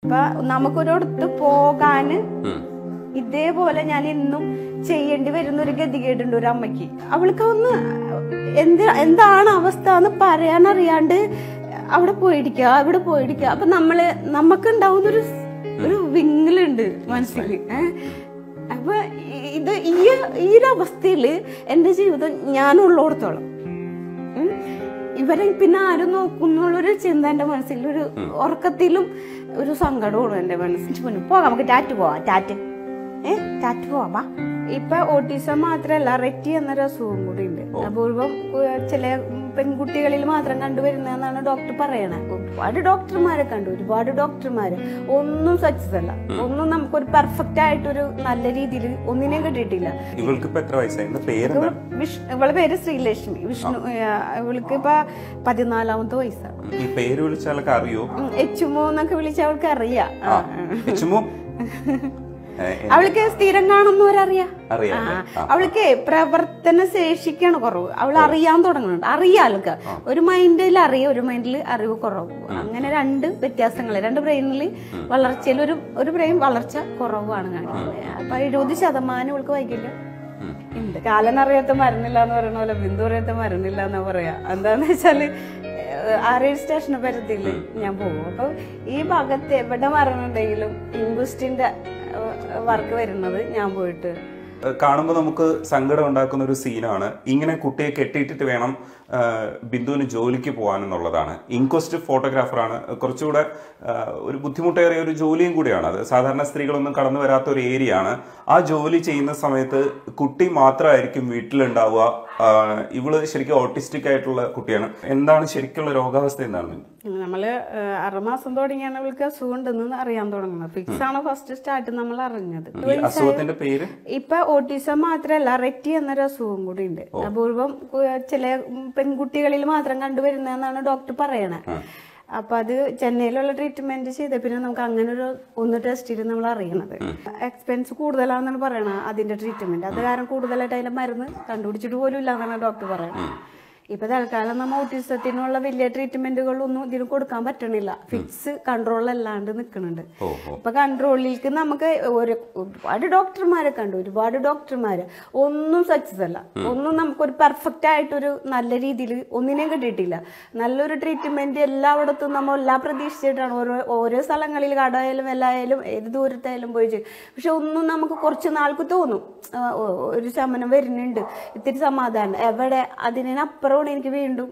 ഇപ്പൊ നമുക്കൊരിടത്ത് പോകാന് ഉം. ഇതേപോലെ ഞാൻ ഇന്നും ചെയ്യേണ്ടി വരുന്ന ഒരു ഗതികേടുണ്ട് ഒരു അമ്മയ്ക്ക് അവൾക്ക് ഒന്ന് എന്ത് എന്താണ് അവസ്ഥ എന്ന് പറയാനറിയാണ്ട് അവിടെ പോയിടിക്കുക അവിടെ പോയിടിക്കുക അപ്പൊ നമ്മള് നമുക്ക് ഉണ്ടാവുന്നൊരു ഒരു വിങ്ങലുണ്ട് മനസ്സിൽ ഏഹ് അപ്പൊ ഈ- ഇത് ഈ ഈ ഒരു അവസ്ഥയില് എന്റെ ജീവിതം ഞാനുള്ളിടത്തോളം ഉം. ഇവരെ പിന്നെ ആരും നോക്കുന്നുള്ളൊരു ചിന്ത എന്റെ മനസ്സിൽ ഒരു ഉറക്കത്തിലും ഒരു സങ്കടമാണ് എന്റെ മനസ്സിൽ പിന്നെ പോകാം നമുക്ക് ടാറ്റ് പോവാം ടാറ്റ് ഏ ടാറ്റ് പോവാം വാ ഇപ്പൊ ഓട്ടിസം മാത്രല്ല റെറ്റി എന്നൊരു അസുഖം കൂടി ഉണ്ട് അപൂർവം ഏഹ്, ചില ഉം, പെൺകുട്ടികളിൽ മാത്രം കണ്ടുവരുന്നതെന്നാണ് ഡോക്ടർ പറയണത് ഒരുപാട് ഡോക്ടർമാരെ കണ്ടു ഒരുപാട് ഡോക്ടർമാര് ഒന്നും സക്സസ് അല്ല ഒന്നും നമുക്കൊരു പെർഫെക്റ്റ് ആയിട്ടൊരു നല്ല രീതിയിൽ ഒന്നിനെയും കിട്ടിയിട്ടില്ല ഇവൾക്ക് ഇപ്പൊ എത്ര വയസ്സായി എന്താ പേരെന്താ വിഷ്ണു ഇവളെ പേര് ശ്രീലക്ഷ്മി വിഷ്ണു ഏഹ്, ഇവൾക്ക് ഇപ്പൊ പതിനാലാമത്തെ വയസ്സാണ് ഈ പേര് വിളിച്ചാലൊക്കെ അറിയോ ഉം, എച്ചുമോ എന്നൊക്കെ വിളിച്ച അവൾക്ക് അറിയാം ആ, ആ. എച്ചുമോ ഏ, എ- അവൾക്ക് സ്ഥിരം കാണുന്നവരറിയാം അറിയാം ആ, ആ. അവൾക്ക് പ്രവർത്തന ശേഷിക്കാണ് കുറവ് അവൾ അറിയാൻ തുടങ്ങുന്നുണ്ട് അറിയാം അവൾക്ക് ഒരു മൈൻഡിൽ അറിയാം ഒരു മൈൻഡിൽ അറിവ് കുറവ് അങ്ങനെ രണ്ട് വ്യത്യാസങ്ങൾ രണ്ട് ബ്രെയിനിൽ വളർച്ചയിൽ ഒരു ഒരു ബ്രെയിൻ വളർച്ച കുറവാണ് കാണിക്കുന്നത് അപ്പൊ എഴുപത് ശതമാനം അവൾക്ക് വൈകില്ല ഉം. ഉണ്ട് കാലൻ അറിയാത്ത മരുന്നില്ല എന്ന് പറയുന്ന പോലെ ബിന്ദു അറിയാത്ത മരുന്നില്ല എന്നാ പറയാ എന്താന്ന് വെച്ചാല് ഏഹ്, ആറേഴ് സ്റ്റേഷന് പരിധിയിൽ ഞാൻ പോകും അപ്പൊ ഈ ഭാഗത്ത് എവിടെ മരണമുണ്ടെങ്കിലും ഇൻവെസ്റ്റിന്റെ വർക്ക് വരുന്നത് ഞാൻ പോയിട്ട് കാണുമ്പോൾ നമുക്ക് സങ്കടം ഉണ്ടാക്കുന്ന ഒരു സീനാണ് ഇങ്ങനെ കുട്ടിയെ കെട്ടിയിട്ടിട്ട് വേണം ആ, ബിന്ദുവിന് ജോലിക്ക് പോകാൻ എന്നുള്ളതാണ് ഇൻക്വസ്റ്റ് ഫോട്ടോഗ്രാഫറാണ് കുറച്ചുകൂടെ ആ, ഒരു ബുദ്ധിമുട്ടേറിയ ഒരു ജോലിയും കൂടിയാണ് അത് സാധാരണ സ്ത്രീകളൊന്നും കടന്നു വരാത്ത ഒരു ഏരിയ ആണ് ആ ജോലി ചെയ്യുന്ന സമയത്ത് കുട്ടി മാത്രമായിരിക്കും വീട്ടിലുണ്ടാവുക ആ, ഇവള് ശരിക്കും ഓട്ടിസ്റ്റിക് ആയിട്ടുള്ള കുട്ടിയാണ് എന്താണ് ശരിക്കുള്ള രോഗാവസ്ഥ എന്താണ് നമ്മള് ഏഹ്, ആറുമാസം തുടങ്ങിയാണ് അവൾക്ക് അസുഖം ഉണ്ടെന്ന് അറിയാൻ തുടങ്ങുന്നത് ഫിക്സ് ആണ് ഫസ്റ്റ് സ്റ്റാർട്ട് നമ്മൾ അറിഞ്ഞത് ഈ അസുഖത്തിന്റെ പേര് ഇപ്പൊ ഓട്ടിസം മാത്രല്ല റെറ്റി എന്നൊരു അസുഖം കൂടി ഉണ്ട് അപൂർവം ഏഹ്, ചില ഉം, പെൺകുട്ടികളിൽ മാത്രം കണ്ടുവരുന്നതെന്നാണ് ഡോക്ടർ പറയണത് അപ്പൊ അത് ചെന്നൈയിലുള്ള ട്രീറ്റ്മെന്റ് ചെയ്ത പിന്നെ നമുക്ക് അങ്ങനെ ഒരു ഒന്ന് ടെസ്റ്റ് ചെയ്ത് നമ്മൾ അറിയണത് എക്സ്പെൻസ് കൂടുതലാണെന്നാണ് പറയണത് അതിന്റെ ട്രീറ്റ്മെന്റ് അത് കാരണം കൂടുതലായിട്ട് അതിന്റെ മരുന്ന് കണ്ടുപിടിച്ചിട്ട് പോലും ഇല്ല എന്നാണ് ഡോക്ടർ പറയണത് ഇപ്പൊ തൽക്കാലം നമ്മ ഓട്ടിസത്തിനുള്ള വലിയ ട്രീറ്റ്മെന്റുകളൊന്നും ഇതിന് കൊടുക്കാൻ പറ്റണില്ല ഫിക്സ് കൺട്രോളല്ലാണ്ട് നിൽക്കുന്നുണ്ട് ഓ ഓ ഇപ്പൊ കൺട്രോളിലേക്ക് നമുക്ക് ഒരു ഒരുപാട് ഡോക്ടർമാരെ കണ്ടു ഒരുപാട് ഡോക്ടർമാര് ഒന്നും സക്സസ് അല്ല ഒന്നും നമുക്കൊരു പെർഫെക്റ്റ് ആയിട്ടൊരു നല്ല രീതിയിൽ ഒന്നിനെയും കിട്ടിയിട്ടില്ല നല്ലൊരു ട്രീറ്റ്മെന്റ് എല്ലായിടത്തും നമ്മൾ എല്ലാം പ്രതീക്ഷിച്ചിട്ടാണ് ഓരോ ഓരോ സ്ഥലങ്ങളിൽ കടയായാലും എല്ലായാലും ഏത് ദൂരത്തായാലും പോയി ചെയ്യും പക്ഷെ ഒന്നും നമുക്ക് കുറച്ച് നാൾക്ക് തോന്നും ആ, ഓ, ഒരു ശമനം വരുന്നുണ്ട് ഇത്തിരി സമാധാനം എവിടെ അതിനപ്പുറമാണ് എനിക്ക് വീണ്ടും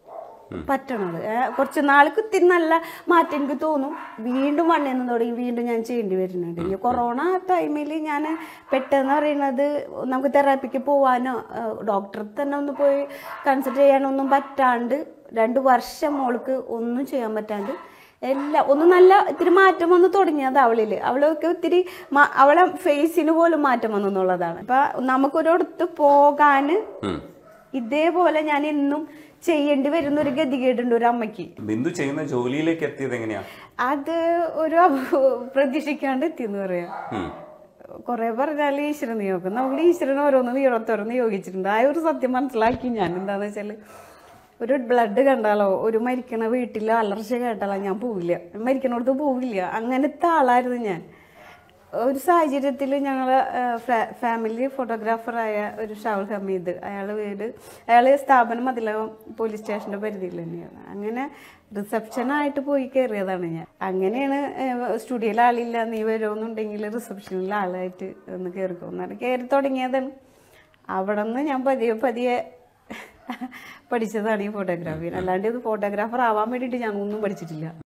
പറ്റണത് ഏ, കുറച്ച് നാൾക്ക് ഇത്തിരി നല്ല മാറ്റം എനിക്ക് തോന്നും വീണ്ടും വണ്ണെന്ന് തുടങ്ങി വീണ്ടും ഞാൻ ചെയ്യേണ്ടി വരുന്നുണ്ട് ഈ കൊറോണ ടൈമിൽ ഞാൻ പെട്ടെന്ന് പറയുന്നത് നമുക്ക് തെറാപ്പിക്ക് പോവാനോ ഡോക്ടറെ തന്നെ ഒന്ന് പോയി കൺസൾട്ട് ചെയ്യാനൊന്നും പറ്റാണ്ട് രണ്ട് വർഷം മോൾക്ക് ഒന്നും ചെയ്യാൻ പറ്റാണ്ട് എല്ലാം ഒന്ന് നല്ല ഇത്തിരി മാറ്റം വന്ന് തുടങ്ങിയത് അവളില് അവൾക്ക് ഇത്തിരി മ- അവളെ ഫേസിന് പോലും മാറ്റം വന്നു എന്നുള്ളതാണ് അപ്പൊ നമുക്കൊരിടത്ത് പോകാന് ഉം. ഇതേപോലെ ഞാൻ ഇന്നും ചെയ്യേണ്ടി വരുന്ന ഒരു ഗതികേടുണ്ട് ഒരു അമ്മയ്ക്ക് ബിന്ദു ചെയ്യുന്ന ജോലിയിലേക്ക് എത്തിയത് എങ്ങനെയാ അത് ഒരു അഭ- പ്രതീക്ഷിക്കാണ്ട് എത്തിയെന്ന് പറയാം ഉം. കുറെ പറഞ്ഞാൽ ഈശ്വരൻ നിയോഗം നമ്മൾ ഈശ്വരൻ ഓരോന്ന് നിയോടത്തോരോന്ന് നിയോഗിച്ചിട്ടുണ്ട് ആ ഒരു സത്യം മനസ്സിലാക്കി ഞാൻ എന്താന്ന് വെച്ചാല് ഒരു ബ്ലഡ് കണ്ടാലോ ഒരു മരിക്കണ വീട്ടിലോ അലർച്ച കേട്ടാലോ ഞാൻ പോവില്ല മരിക്കണോടത്ത് പോവില്ല അങ്ങനത്തെ ആളായിരുന്നു ഞാൻ ഒരു സാഹചര്യത്തിൽ ഞങ്ങൾ ഫാമിലി ഫോട്ടോഗ്രാഫറായ ഒരു ഷാവുൽ ഹമീദ് അയാൾ വീട് അയാൾ സ്ഥാപനം മതിലകം പോലീസ് സ്റ്റേഷന്റെ പരിധിയിൽ തന്നെയാണ് അങ്ങനെ റിസപ്ഷനായിട്ട് പോയി കയറിയതാണ് ഞാൻ അങ്ങനെയാണ് സ്റ്റുഡിയോയിൽ ആളില്ല നീ വരുമെന്നുണ്ടെങ്കിൽ റിസപ്ഷനിൽ ആളായിട്ട് ഒന്ന് കയറിക്കോന്നാണ് കയറി തുടങ്ങിയതാണ് അവിടെ നിന്ന് ഞാൻ പതിയെ പതിയെ പഠിച്ചതാണ് ഈ ഫോട്ടോഗ്രാഫി അല്ലാണ്ട് ഇത് ഫോട്ടോഗ്രാഫർ ആവാൻ വേണ്ടിയിട്ട് ഞാൻ ഒന്നും പഠിച്ചിട്ടില്ല